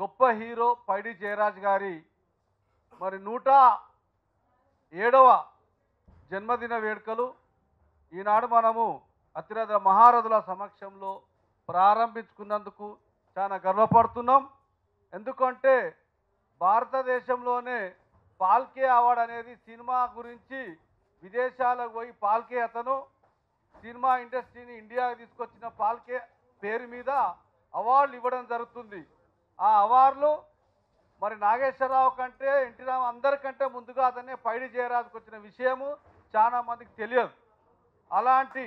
గొప్ప హీరో పైడి జయరాజ్ గారి మరి నూట ఏడవ జన్మదిన వేడుకలు ఈనాడు మనము అతిరథ మహారథుల సమక్షంలో ప్రారంభించుకున్నందుకు చాలా గర్వపడుతున్నాం ఎందుకంటే భారతదేశంలోనే పాల్కే అవార్డు అనేది సినిమా గురించి విదేశాలకు పోయి పాల్కే అతను సినిమా ఇండస్ట్రీని ఇండియాకి తీసుకొచ్చిన పాల్కే పేరు మీద అవార్డులు ఇవ్వడం జరుగుతుంది ఆ అవార్డులు మరి నాగేశ్వరరావు కంటే ఎన్టీ రామ అందరికంటే ముందుగా అతనే పైడి జయరాజుకు వచ్చిన విషయము చాలా మందికి తెలియదు అలాంటి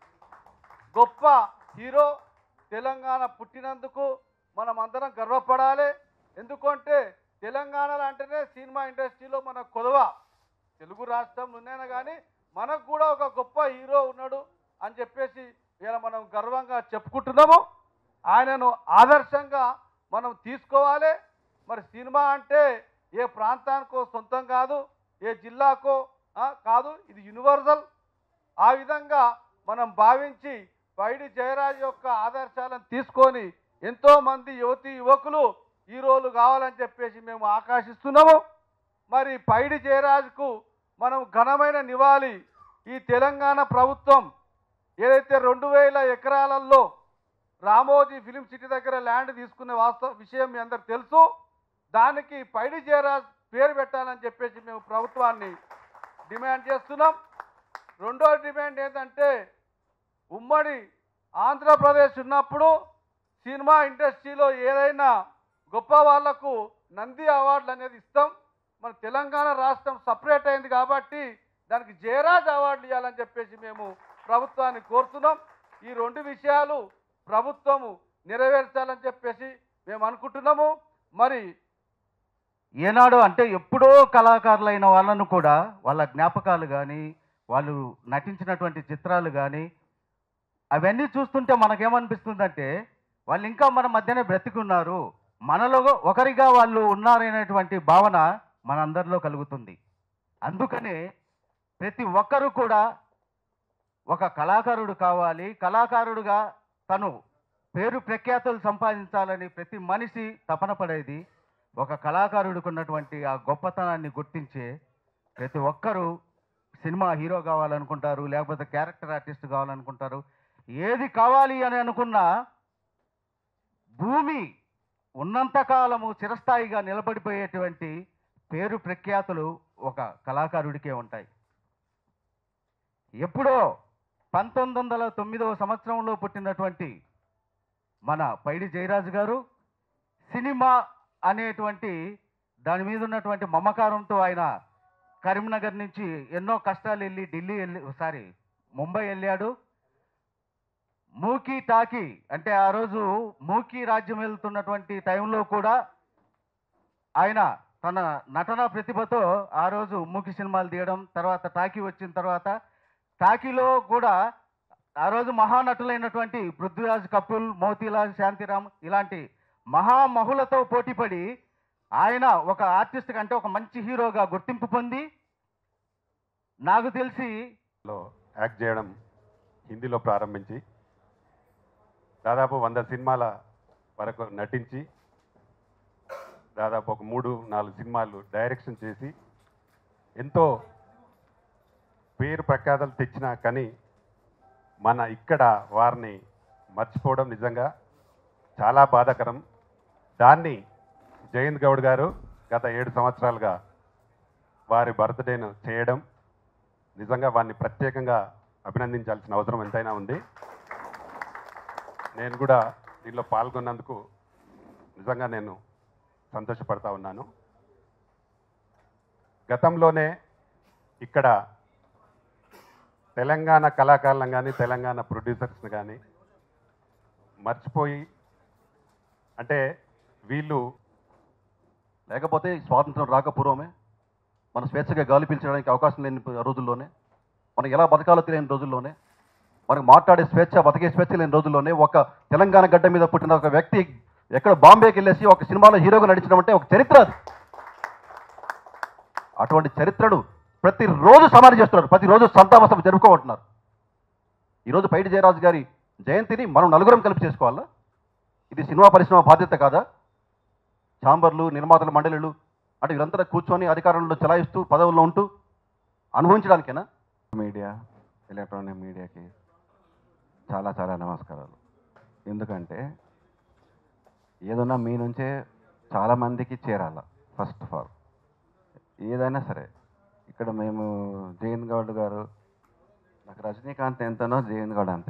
గొప్ప హీరో తెలంగాణ పుట్టినందుకు మనం అందరం గర్వపడాలి ఎందుకంటే తెలంగాణలో అంటేనే సినిమా ఇండస్ట్రీలో మన కొదవ తెలుగు రాష్ట్రం ఉన్నాయినా కానీ మనకు కూడా ఒక గొప్ప హీరో ఉన్నాడు అని చెప్పేసి ఇలా మనం గర్వంగా చెప్పుకుంటున్నాము ఆయనను ఆదర్శంగా మనం తీసుకోవాలి మరి సినిమా అంటే ఏ ప్రాంతానికో సొంతం కాదు ఏ జిల్లాకో ఆ, కాదు ఇది యూనివర్సల్ ఆ విధంగా మనం భావించి పైడి జయరాజ్ యొక్క ఆదర్శాలను తీసుకొని ఎంతోమంది యువతి యువకులు హీరోలు కావాలని చెప్పేసి మేము ఆకాశిస్తున్నాము మరి పైడి జయరాజ్కు మనం ఘనమైన నివాళి ఈ తెలంగాణ ప్రభుత్వం ఏదైతే రెండు వేల ఎకరాలలో రామోజీ ఫిలిం సిటీ దగ్గర ల్యాండ్ తీసుకునే వాస్తవ విషయం మీ అందరికి తెలుసు దానికి పైడి జయరాజ్ పేరు పెట్టాలని చెప్పేసి మేము ప్రభుత్వాన్ని డిమాండ్ చేస్తున్నాం రెండో డిమాండ్ ఏంటంటే ఉమ్మడి ఆంధ్రప్రదేశ్ ఉన్నప్పుడు సినిమా ఇండస్ట్రీలో ఏదైనా గొప్ప వాళ్లకు నంది అవార్డులు అనేది ఇస్తాం మన తెలంగాణ రాష్ట్రం సపరేట్ అయింది కాబట్టి దానికి జయరాజ్ అవార్డులు ఇవ్వాలని చెప్పేసి మేము ప్రభుత్వాన్ని కోరుతున్నాం ఈ రెండు విషయాలు ప్రభుత్వము నెరవేర్చాలని చెప్పేసి మేము అనుకుంటున్నాము మరి ఏనాడు అంటే ఎప్పుడో కళాకారులైన వాళ్ళను కూడా వాళ్ళ జ్ఞాపకాలు కానీ వాళ్ళు నటించినటువంటి చిత్రాలు కానీ అవన్నీ చూస్తుంటే మనకేమనిపిస్తుందంటే వాళ్ళు ఇంకా మన మధ్యనే బ్రతికున్నారు మనలో ఒకరిగా వాళ్ళు ఉన్నారనేటువంటి భావన మనందరిలో కలుగుతుంది అందుకనే ప్రతి ఒక్కరూ కూడా ఒక కళాకారుడు కావాలి కళాకారుడుగా తను పేరు ప్రఖ్యాతులు సంపాదించాలని ప్రతి మనిషి తపన పడేది ఒక కళాకారుడికి ఉన్నటువంటి ఆ గొప్పతనాన్ని గుర్తించే ప్రతి ఒక్కరూ సినిమా హీరో కావాలనుకుంటారు లేకపోతే క్యారెక్టర్ ఆర్టిస్ట్ కావాలనుకుంటారు ఏది కావాలి అని అనుకున్నా భూమి ఉన్నంతకాలము చిరస్థాయిగా నిలబడిపోయేటువంటి పేరు ప్రఖ్యాతులు ఒక కళాకారుడికే ఉంటాయి ఎప్పుడో పంతొమ్మిది వందల తొమ్మిదవ సంవత్సరంలో పుట్టినటువంటి మన పైడి జయరాజు గారు సినిమా అనేటువంటి దాని మీద ఉన్నటువంటి మమకారంతో ఆయన కరీంనగర్ నుంచి ఎన్నో కష్టాలు వెళ్ళి ఢిల్లీ వెళ్ళి సారీ ముంబై వెళ్ళాడు మూకీ టాకీ అంటే ఆ రోజు మూకీ రాజ్యం వెళ్తున్నటువంటి టైంలో కూడా ఆయన తన నటన ప్రతిభతో ఆ రోజు మూకీ సినిమాలు తీయడం తర్వాత టాకీ వచ్చిన తర్వాత టాకీలో కూడా ఆ రోజు మహానటులైనటువంటి పృథ్వీరాజ్ కపుల్ మోతీలాల్ శాంతిరామ్ ఇలాంటి మహామహులతో పోటీపడి ఆయన ఒక ఆర్టిస్ట్ కంటే ఒక మంచి హీరోగా గుర్తింపు పొంది నాకు తెలిసి లో యాక్ట్ చేయడం హిందీలో ప్రారంభించి దాదాపు వంద సినిమాల వరకు నటించి దాదాపు ఒక మూడు నాలుగు సినిమాలు డైరెక్షన్ చేసి ఎంతో పేరు ప్రఖ్యాతలు తెచ్చినా కానీ మన ఇక్కడ వారిని మర్చిపోవడం నిజంగా చాలా బాధాకరం దాన్ని జయంత్ గౌడ్ గారు గత ఏడు సంవత్సరాలుగా వారి బర్త్డేను చేయడం నిజంగా వారిని ప్రత్యేకంగా అభినందించాల్సిన అవసరం ఎంతైనా ఉంది నేను కూడా దీనిలో పాల్గొన్నందుకు నిజంగా నేను సంతోషపడతా ఉన్నాను గతంలోనే ఇక్కడ తెలంగాణ కళాకారులను కానీ తెలంగాణ ప్రొడ్యూసర్స్ని కానీ మర్చిపోయి అంటే వీళ్ళు లేకపోతే ఈ స్వాతంత్రం రాకపూర్వమే మన స్వేచ్ఛగా గాలి పీల్చడానికి అవకాశం లేని రోజుల్లోనే మనకి ఎలా బతకాలో తెలియని రోజుల్లోనే మనకు మాట్లాడే స్వేచ్ఛ బతికే స్వేచ్ఛ లేని రోజుల్లోనే ఒక తెలంగాణ గడ్డ మీద పుట్టిన ఒక వ్యక్తి ఎక్కడ బాంబేకి వెళ్ళేసి ఒక సినిమాలో హీరోగా నడిచడం అంటే ఒక చరిత్ర అది అటువంటి చరిత్రను ప్రతిరోజు సమాధి చేస్తున్నారు ప్రతిరోజు సంతాప సభ జరుపుకోమంటున్నారు ఈరోజు పైడి జయరాజు గారి జయంతిని మనం నలుగురం కలిపి చేసుకోవాలా ఇది సినిమా పరిశ్రమ బాధ్యత కాదా ఛాంబర్లు నిర్మాతల మండలిలు అంటే వీరంతా కూర్చొని అధికారంలో చలాయిస్తూ పదవుల్లో ఉంటూ అనుభవించడానికేనా మీడియా ఎలక్ట్రానిక్ మీడియాకి చాలా చాలా నమస్కారాలు ఎందుకంటే ఏదన్నా మీ నుంచే చాలామందికి చేరాల ఫస్ట్ ఆఫ్ ఆల్ ఏదైనా సరే ఇక్కడ మేము జయన్ గౌడ్ గారు నాకు రజనీకాంత్ ఎంతనో జయన్ గౌడ్ అంతే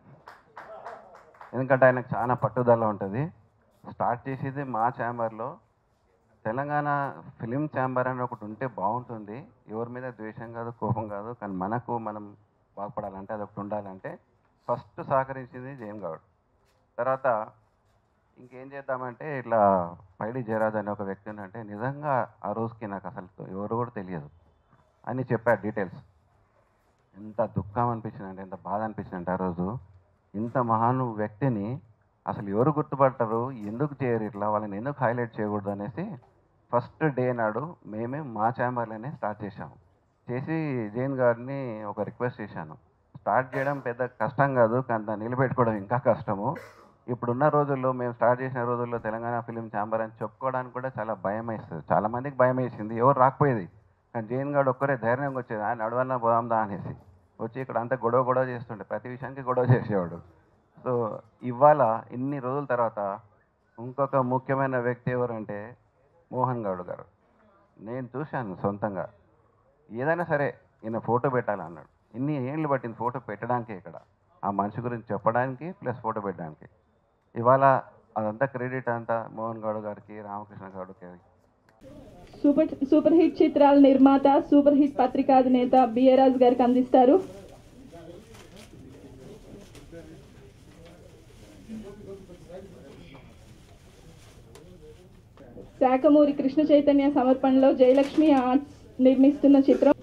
ఎందుకంటే ఆయనకు చాలా పట్టుదల ఉంటుంది స్టార్ట్ చేసేది మా ఛాంబర్లో తెలంగాణ ఫిలిం ఛాంబర్ అని ఒకటి ఉంటే బాగుంటుంది ఎవరి మీద ద్వేషం కాదు కోపం కాదు కానీ మనకు మనం బాగుపడాలంటే అది ఒకటి ఉండాలంటే ఫస్ట్ సహకరించింది జయం గౌడ్ తర్వాత ఇంకేం చేద్దామంటే ఇట్లా పైడి జయరాజ్ అనే ఒక వ్యక్తి అంటే నిజంగా ఆ రోజుకి నాకు అసలు ఎవరు కూడా తెలియదు అని చెప్పాడు డీటెయిల్స్ ఎంత దుఃఖం అనిపించింది అంటే ఎంత బాధ అనిపించింది అంటే ఆ రోజు ఇంత మహాను వ్యక్తిని అసలు ఎవరు గుర్తుపడతారు ఎందుకు చేయరు ఇట్లా వాళ్ళని ఎందుకు హైలైట్ చేయకూడదు అనేసి ఫస్ట్ డే నాడు మేమే మా ఛాంబర్లోనే స్టార్ట్ చేశాము చేసి జైన్ గారిని ఒక రిక్వెస్ట్ చేశాను స్టార్ట్ చేయడం పెద్ద కష్టం కాదు కానీ దాన్ని నిలబెట్టుకోవడం ఇంకా కష్టము ఇప్పుడున్న రోజుల్లో మేము స్టార్ట్ చేసిన రోజుల్లో తెలంగాణ ఫిలిం ఛాంబర్ అని చెప్పుకోవడానికి కూడా చాలా భయం వేస్తుంది చాలా మందికి భయం వేసింది ఎవరు రాకపోయేది కానీ జైన్ గారు ఒక్కరే ధైర్యంగా వచ్చేది ఆయన నడవన్నా పోదాందా అనేసి వచ్చి ఇక్కడ అంతా గొడవ గొడవ చేస్తుండే ప్రతి విషయానికి గొడవ చేసేవాడు సో ఇవాళ ఇన్ని రోజుల తర్వాత ఇంకొక ముఖ్యమైన వ్యక్తి ఎవరంటే మోహన్ గౌడ్ గారు నేను చూశాను సొంతంగా ఏదైనా సరే ఈయన ఫోటో పెట్టాలన్నాడు ఇన్ని ఏళ్ళు పట్టింది ఫోటో పెట్టడానికి ఇక్కడ ఆ మనిషి గురించి చెప్పడానికి ప్లస్ ఫోటో పెట్టడానికి ఇవాళ అదంతా క్రెడిట్ అంతా మోహన్ గౌడ్ గారికి రామకృష్ణ గౌడ్ గారికి సూపర్ సూపర్ హిట్ చిత్రాల నిర్మాత సూపర్ హిట్ పత్రికా అధినేత బిఏరాజ్ గారికి అందిస్తారు శాఖమూరి కృష్ణ చైతన్య సమర్పణలో జయలక్ష్మి ఆర్ట్స్ నిర్మిస్తున్న చిత్రం